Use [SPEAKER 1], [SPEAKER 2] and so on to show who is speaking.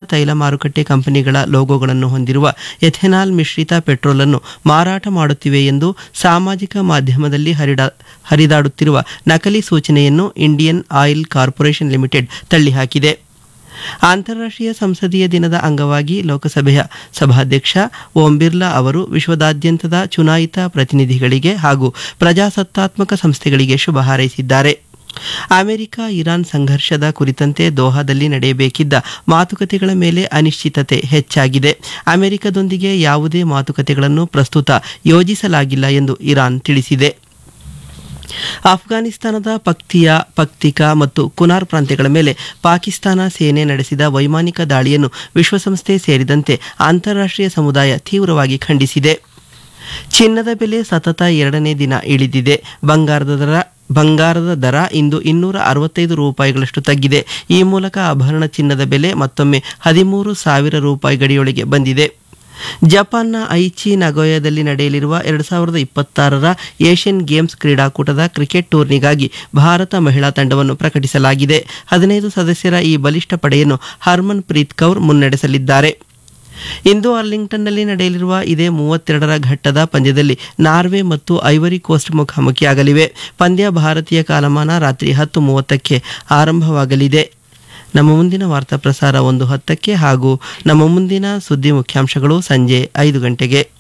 [SPEAKER 1] ತೈಲ ಮಾರುಕಟ್ಟೆ ಕಂಪನಿಗಳ ಲೋಗೋಗಳನ್ನು ಹೊಂದಿರುವ ಎಥೆನಾಲ್ ಮಿಶ್ರಿತ ಪೆಟ್ರೋಲ್ ಅನ್ನು ಮಾರಾಟ ಮಾಡುತ್ತಿವೆ ಎಂದು ಸಾಮಾಜಿಕ ಮಾಧ್ಯಮದಲ್ಲಿ ಹರಿಡ ಹರಿದಾಡುತ್ತಿರುವ ನಕಲಿ ಸೂಚನೆಯನ್ನು ಇಂಡಿಯನ್ ಆಯಿಲ್ ಕಾರ್ಪೊರೇಷನ್ ಲಿಮಿಟೆಡ್ ತಳ್ಳಿಹಾಕಿದೆ ಅಂತಾರಾಷ್ಟ್ರೀಯ ಸಂಸದೀಯ ದಿನದ ಅಂಗವಾಗಿ ಲೋಕಸಭೆಯ ಸಭಾಧ್ಯಕ್ಷ ಓಂ ಬಿರ್ಲಾ ಅವರು ವಿಶ್ವದಾದ್ಯಂತದ ಚುನಾಯಿತ ಪ್ರತಿನಿಧಿಗಳಿಗೆ ಹಾಗೂ ಪ್ರಜಾಸತ್ತಾತ್ಮಕ ಸಂಸ್ಥೆಗಳಿಗೆ ಶುಭ ಹಾರೈಸಿದ್ದಾರೆ ಅಮೆರಿಕ ಇರಾನ್ ಸಂಘರ್ಷದ ಕುರಿತಂತೆ ದೋಹಾದಲ್ಲಿ ನಡೆಯಬೇಕಿದ್ದ ಮಾತುಕತೆಗಳ ಮೇಲೆ ಅನಿಶ್ಚಿತತೆ ಹೆಚ್ಚಾಗಿದೆ ಅಮೆರಿಕದೊಂದಿಗೆ ಯಾವುದೇ ಮಾತುಕತೆಗಳನ್ನು ಪ್ರಸ್ತುತ ಯೋಜಿಸಲಾಗಿಲ್ಲ ಎಂದು ಇರಾನ್ ತಿಳಿಸಿದೆ ಅಫ್ಘಾನಿಸ್ತಾನದ ಪಕ್ತಿಯಾ ಪಕ್ತಿಕಾ ಮತ್ತು ಕುನಾರ್ ಪ್ರಾಂತ್ಯಗಳ ಮೇಲೆ ಪಾಕಿಸ್ತಾನ ಸೇನೆ ನಡೆಸಿದ ವೈಮಾನಿಕ ದಾಳಿಯನ್ನು ವಿಶ್ವಸಂಸ್ಥೆ ಸೇರಿದಂತೆ ಅಂತಾರಾಷ್ಟ್ರೀಯ ಸಮುದಾಯ ತೀವ್ರವಾಗಿ ಖಂಡಿಸಿದೆ ಚಿನ್ನದ ಬೆಲೆ ಸತತ ಎರಡನೇ ದಿನ ಇಳಿದಿದೆ ಬಂಗಾರದ ದರ ಬಂಗಾರದ ದರ ಇಂದು ಇನ್ನೂರ ಅರವತ್ತೈದು ರೂಪಾಯಿಗಳಷ್ಟು ತಗ್ಗಿದೆ ಈ ಮೂಲಕ ಆಭರಣ ಚಿನ್ನದ ಬೆಲೆ ಮತ್ತೊಮ್ಮೆ ಹದಿಮೂರು ಸಾವಿರ ರೂಪಾಯಿ ಗಡಿಯೊಳಗೆ ಬಂದಿದೆ ಜಪಾನ್ನ ಐಚಿ ನಗೋಯದಲ್ಲಿ ನಡೆಯಲಿರುವ ಎರಡು ಸಾವಿರದ ಇಪ್ಪತ್ತಾರರ ಏಷ್ಯನ್ ಗೇಮ್ಸ್ ಕ್ರೀಡಾಕೂಟದ ಕ್ರಿಕೆಟ್ ಟೂರ್ನಿಗಾಗಿ ಭಾರತ ಮಹಿಳಾ ತಂಡವನ್ನು ಪ್ರಕಟಿಸಲಾಗಿದೆ ಹದಿನೈದು ಸದಸ್ಯರ ಈ ಬಲಿಷ್ಠ ಪಡೆಯನ್ನು ಹರ್ಮನ್ ಪ್ರೀತ್ ಕೌರ್ ಮುನ್ನಡೆಸಲಿದ್ದಾರೆ ಇಂದು ಅರ್ಲಿಂಗ್ಟನ್ನಲ್ಲಿ ನಡೆಯಲಿರುವ ಇದೇ ಮೂವತ್ತೆರಡರ ಘಟ್ಟದ ಪಂದ್ಯದಲ್ಲಿ ನಾರ್ವೆ ಮತ್ತು ಐವರಿ ಕೋಸ್ಟ್ ಮುಖಾಮುಖಿಯಾಗಲಿವೆ ಪಂದ್ಯ ಭಾರತೀಯ ಕಾಲಮಾನ ರಾತ್ರಿ ಹತ್ತು ಮೂವತ್ತಕ್ಕೆ ಆರಂಭವಾಗಲಿದೆ ನಮ್ಮ ಮುಂದಿನ ವಾರ್ತಾ ಪ್ರಸಾರ ಒಂದು ಹತ್ತಕ್ಕೆ ಹಾಗೂ ನಮ್ಮ ಮುಂದಿನ ಸುದ್ದಿ ಮುಖ್ಯಾಂಶಗಳು ಸಂಜೆ ಐದು ಗಂಟೆಗೆ